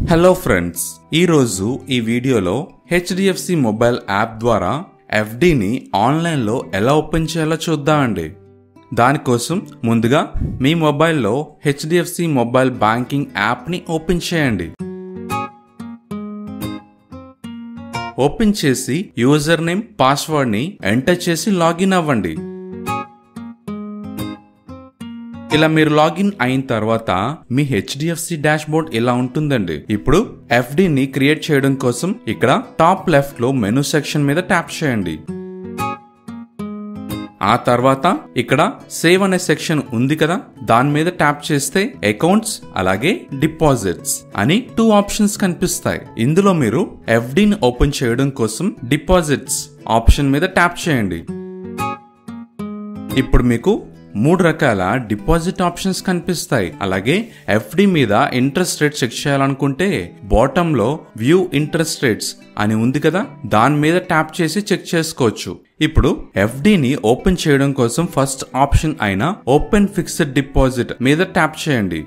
hello friends ఈరోజు ఈ వీడియోలో హెచ్డిఎఫ్సి మొబైల్ యాప్ ద్వారా ఎఫ్డిని ఆన్లైన్లో ఎలా ఓపెన్ చేయాలో చూద్దామండి దానికోసం ముందుగా మీ మొబైల్లో హెచ్డిఎఫ్సి మొబైల్ బ్యాంకింగ్ యాప్ని ఓపెన్ చేయండి ఓపెన్ చేసి యూజర్ నేమ్ పాస్వర్డ్ని ఎంటర్ చేసి లాగిన్ అవ్వండి ఇలా మీరు లాగిన్ అయిన తర్వాత మీ హెచ్డిఎఫ్సి డాష్ బోర్డ్ ఇలా ఉంటుందండి ఇప్పుడు FD ని క్రియేట్ చేయడం కోసం ఇక్కడ టాప్ లెఫ్ట్ లో మెనూ సెక్షన్ మీద ట్యాప్ చేయండి ఆ తర్వాత ఇక్కడ సేవ్ అనే సెక్షన్ ఉంది కదా దాని మీద ట్యాప్ చేస్తే అకౌంట్స్ అలాగే డిపాజిట్స్ అని టూ ఆప్షన్స్ కనిపిస్తాయి ఇందులో మీరు ఎఫ్డిని ఓపెన్ చేయడం కోసం డిపాజిట్స్ ఆప్షన్ మీద ట్యాప్ చేయండి ఇప్పుడు మీకు మూడు రకాల డిపాజిట్ ఆప్షన్స్ కనిపిస్తాయి అలాగే ఎఫ్డి మీద ఇంట్రెస్ట్ రేట్ చెక్ చేయాలనుకుంటే బాటమ్ లో వ్యూ ఇంట్రెస్ట్ రేట్స్ అని ఉంది కదా దాని మీద ట్యాప్ చేసి చెక్ చేసుకోవచ్చు ఇప్పుడు ఎఫ్డిని ఓపెన్ చేయడం కోసం ఫస్ట్ ఆప్షన్ అయిన ఓపెన్ ఫిక్స్డ్ డిపాజిట్ మీద ట్యాప్ చేయండి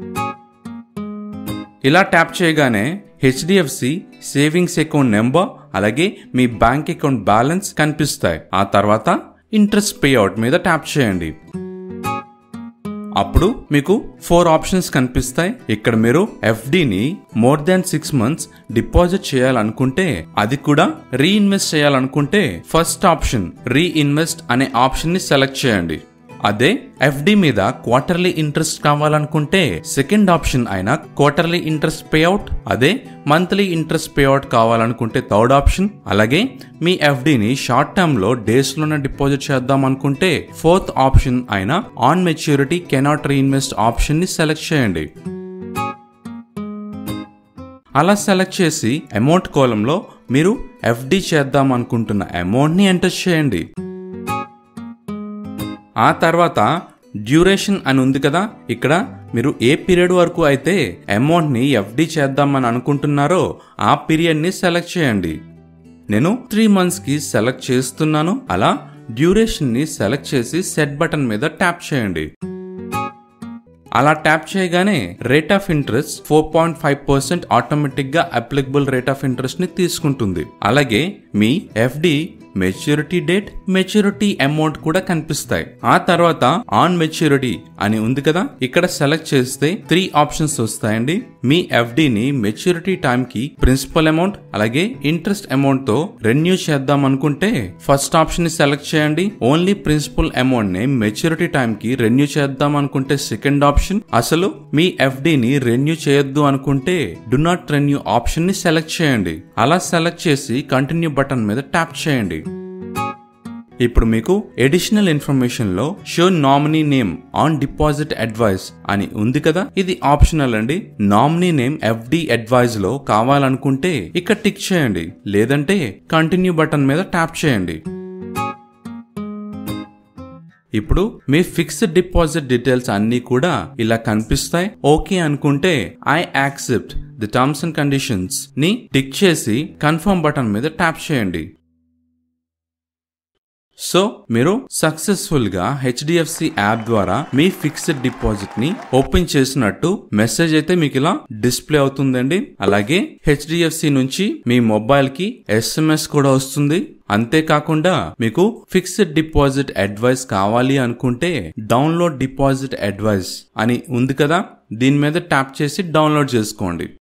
ఇలా ట్యాప్ చేయగానే హెచ్డిఎఫ్సి సేవింగ్స్ అకౌంట్ నెంబర్ అలాగే మీ బ్యాంక్ అకౌంట్ బ్యాలెన్స్ కనిపిస్తాయి ఆ తర్వాత ఇంట్రెస్ట్ పేఅవుట్ మీద ట్యాప్ చేయండి అప్పుడు మీకు ఫోర్ ఆప్షన్స్ కనిపిస్తాయి ఇక్కడ మీరు ఎఫ్డిని more than six months deposit చేయాలనుకుంటే అది కూడా రీఇన్వెస్ట్ చేయాలనుకుంటే ఫస్ట్ ఆప్షన్ రీఇన్వెస్ట్ అనే ఆప్షన్ ని సెలెక్ట్ చేయండి అదే ఎఫ్డి మీద క్వార్టర్లీ ఇంట్రెస్ట్ కావాలనుకుంటే సెకండ్ ఆప్షన్ అయిన క్వార్టర్లీ ఇంట్రెస్ట్ పేఅవుట్ అదే మంత్లీ ఇంట్రెస్ట్ పేఅవుట్ కావాలనుకుంటే థర్డ్ ఆప్షన్ అలాగే మీ ఎఫ్డిని షార్ట్ టర్మ్ లో డేస్ లోనే డిపాజిట్ చేద్దాం అనుకుంటే ఫోర్త్ ఆప్షన్ అయిన on maturity cannot reinvest option ని సెలెక్ట్ చేయండి అలా సెలెక్ట్ చేసి అమౌంట్ కోలంలో మీరు ఎఫ్డి చేద్దాం అనుకుంటున్న అమౌంట్ ని ఎంటర్ చేయండి ఆ తర్వాత డ్యూరేషన్ అని ఉంది కదా ఇక్కడ మీరు ఏ పీరియడ్ వరకు అయితే అమౌంట్ ని ఎఫ్డి చేద్దామని అనుకుంటున్నారో ఆ పీరియడ్ ని సెలెక్ట్ చేయండి నేను త్రీ మంత్స్ కి సెలెక్ట్ చేస్తున్నాను అలా డ్యూరేషన్ ని సెలెక్ట్ చేసి సెట్ బటన్ మీద ట్యాప్ చేయండి అలా ట్యాప్ చేయగానే rate of interest four point five percent automatic గా అప్లికబుల్ రేట్ ఆఫ్ ఇంట్రెస్ట్ ని తీసుకుంటుంది అలాగే మీ FD maturity date maturity amount కూడా కనిపిస్తాయి ఆ తర్వాత ఆన్ మెచ్యూరిటీ అని ఉంది కదా ఇక్కడ సెలెక్ట్ చేస్తే త్రీ ఆప్షన్స్ వస్తాయండి మీ ఎఫ్డిని మెచ్యూరిటీ టైం కి ప్రిన్సిపల్ అమౌంట్ అలాగే ఇంట్రెస్ట్ అమౌంట్ తో రెన్యూ చేద్దాం అనుకుంటే ఫస్ట్ ఆప్షన్ ని సెలెక్ట్ చేయండి ఓన్లీ ప్రిన్సిపల్ అమౌంట్ ని మెచ్యూరిటీ టైం కి రెన్యూ చేద్దాం అనుకుంటే సెకండ్ ఆప్షన్ అసలు మీ ఎఫ్డిని రెన్యూ చేయొద్దు అనుకుంటే డు నాట్ రెన్యూ ఆప్షన్ ని సెలెక్ట్ చేయండి అలా సెలెక్ట్ చేసి కంటిన్యూ బటన్ మీద ట్యాప్ చేయండి ఇప్పుడు మీకు ఎడిషనల్ ఇన్ఫర్మేషన్ లో show nominee name on deposit advice అని ఉంది కదా ఇది ఆప్షనల్ అండి నామినీ నేమ్ ఎఫ్డి అడ్వైజ్ లో కావాలనుకుంటే ఇక్కడ టిక్ చేయండి లేదంటే కంటిన్యూ బటన్ మీద ట్యాప్ చేయండి ఇప్పుడు మీ ఫిక్స్డ్ డిపాజిట్ డీటెయిల్స్ అన్ని కూడా ఇలా కనిపిస్తాయి ఓకే అనుకుంటే I accept the terms and conditions ని టిక్ చేసి కన్ఫర్మ్ బటన్ మీద ట్యాప్ చేయండి సో మీరు సక్సెస్ఫుల్ గా హెచ్డిఎఫ్సి యాప్ ద్వారా మీ ఫిక్స్డ్ డిపాజిట్ ని ఓపెన్ చేసినట్టు మెసేజ్ అయితే మీకు ఇలా డిస్ప్లే అవుతుందండి అలాగే హెచ్డిఎఫ్సి నుంచి మీ మొబైల్ కి ఎస్ఎంఎస్ కూడా వస్తుంది అంతేకాకుండా మీకు ఫిక్స్డ్ డిపాజిట్ అడ్వైస్ కావాలి అనుకుంటే డౌన్లోడ్ డిపాజిట్ అడ్వైస్ అని ఉంది కదా దీని మీద ట్యాప్ చేసి డౌన్లోడ్ చేసుకోండి